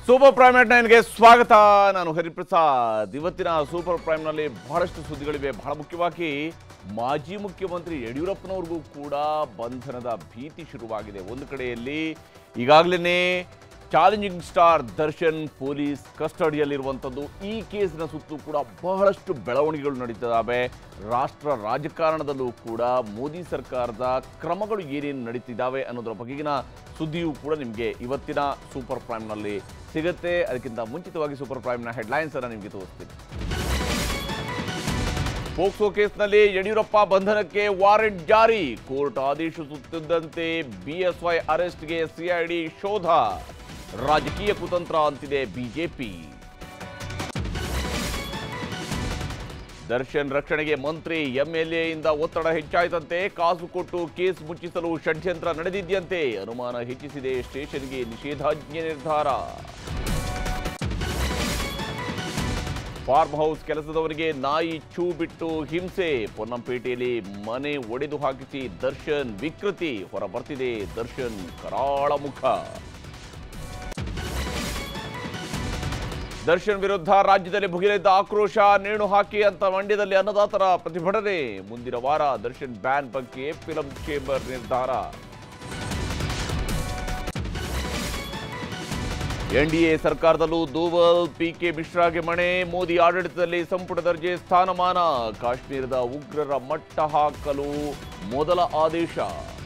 super prime net ನೈನ್ಗೆ ಸ್ವಾಗತ ನಾನು ಹರಿಪ್ರಸಾದ್ ಇವತ್ತಿನ ಸೂಪರ್ ಪ್ರೈಮ್ನಲ್ಲಿ ಬಹಳಷ್ಟು ಸುದ್ದಿಗಳಿವೆ ಬಹಳ ಮುಖ್ಯವಾಗಿ ಮಾಜಿ ಮುಖ್ಯಮಂತ್ರಿ ಯಡಿಯೂರಪ್ಪನವ್ರಿಗೂ ಕೂಡ ಬಂಧನದ ಭೀತಿ ಶುರುವಾಗಿದೆ ಒಂದು ಕಡೆಯಲ್ಲಿ ಈಗಾಗಲೇ ಚಾಲೆಂಜಿಂಗ್ ಸ್ಟಾರ್ ದರ್ಶನ್ ಪೊಲೀಸ್ ಕಸ್ಟಡಿಯಲ್ಲಿರುವಂಥದ್ದು ಈ ಕೇಸಿನ ಸುತ್ತಲೂ ಕೂಡ ಬಹಳಷ್ಟು ಬೆಳವಣಿಗೆಗಳು ನಡೀತಿದ್ದಾವೆ ರಾಷ್ಟ್ರ ರಾಜಕಾರಣದಲ್ಲೂ ಕೂಡ ಮೋದಿ ಸರ್ಕಾರದ ಕ್ರಮಗಳು ಏನೇನು ನಡೀತಿದ್ದಾವೆ ಅನ್ನೋದರ ಬಗೆಗಿನ ಸುದ್ದಿಯೂ ಕೂಡ ನಿಮಗೆ ಇವತ್ತಿನ ಸೂಪರ್ ಪ್ರೈಮ್ನಲ್ಲಿ ಸಿಗುತ್ತೆ ಅದಕ್ಕಿಂತ ಮುಂಚಿತವಾಗಿ ಸೂಪರ್ ಪ್ರೈಮ್ನ ಹೆಡ್ಲೈನ್ಸ್ ಅನ್ನು ನಿಮಗೆ ತೋರಿಸ್ತೀನಿ ಪೋಕ್ಸೋ ಕೇಸ್ನಲ್ಲಿ ಯಡಿಯೂರಪ್ಪ ಬಂಧನಕ್ಕೆ ವಾರೆಂಟ್ ಜಾರಿ ಕೋರ್ಟ್ ಆದೇಶಿಸುತ್ತಿದ್ದಂತೆ ಬಿಎಸ್ವೈ ಅರೆಸ್ಟ್ಗೆ ಸಿಐಡಿ ಶೋಧ ರಾಜಕೀಯ ಕುತಂತ್ರ ಅಂತಿದೆ ಬಿಜೆಪಿ ದರ್ಶನ್ ರಕ್ಷಣೆಗೆ ಮಂತ್ರಿ ಎಂಎಲ್ಎಯಿಂದ ಒತ್ತಡ ಹೆಚ್ಚಾಯಿತಂತೆ ಕಾಸು ಕೊಟ್ಟು ಕೇಸ್ ಮುಚ್ಚಿಸಲು ಷಡ್ಯಂತ್ರ ನಡೆದಿದ್ಯಂತೆ ಅನುಮಾನ ಹೆಚ್ಚಿಸಿದೆ ಸ್ಟೇಷನ್ಗೆ ನಿಷೇಧಾಜ್ಞೆ ನಿರ್ಧಾರ ಫಾರ್ಮ್ ಹೌಸ್ ಕೆಲಸದವರಿಗೆ ನಾಯಿ ಚೂ ಬಿಟ್ಟು ಹಿಂಸೆ ಪೊನ್ನಂಪೇಟೆಯಲ್ಲಿ ಮನೆ ಒಡೆದು ಹಾಕಿಸಿ ದರ್ಶನ್ ವಿಕೃತಿ ಹೊರ ಬರ್ತಿದೆ ದರ್ಶನ್ ಕರಾಳ ಮುಖ ದರ್ಶನ್ ವಿರುದ್ಧ ರಾಜ್ಯದಲ್ಲಿ ಭುಗಿಲೆದ್ದ ಆಕ್ರೋಶ ನೇಣು ಹಾಕಿ ಅಂತ ಮಂಡ್ಯದಲ್ಲಿ ಅನ್ನದಾತರ ಪ್ರತಿಭಟನೆ ಮುಂದಿನ ವಾರ ದರ್ಶನ್ ಬ್ಯಾನ್ ಬಗ್ಗೆ ಫಿಲಂ ಚೇಂಬರ್ ನಿರ್ಧಾರ ಎನ್ಡಿಎ ಸರ್ಕಾರದಲ್ಲೂ ದೂವಲ್ ಪಿಕೆ ಮಿಶ್ರಾಗೆ ಮಣೆ ಮೋದಿ ಆಡಳಿತದಲ್ಲಿ ಸಂಪುಟ ದರ್ಜೆ ಸ್ಥಾನಮಾನ ಕಾಶ್ಮೀರದ ಉಗ್ರರ ಮಟ್ಟ ಹಾಕಲು ಮೊದಲ ಆದೇಶ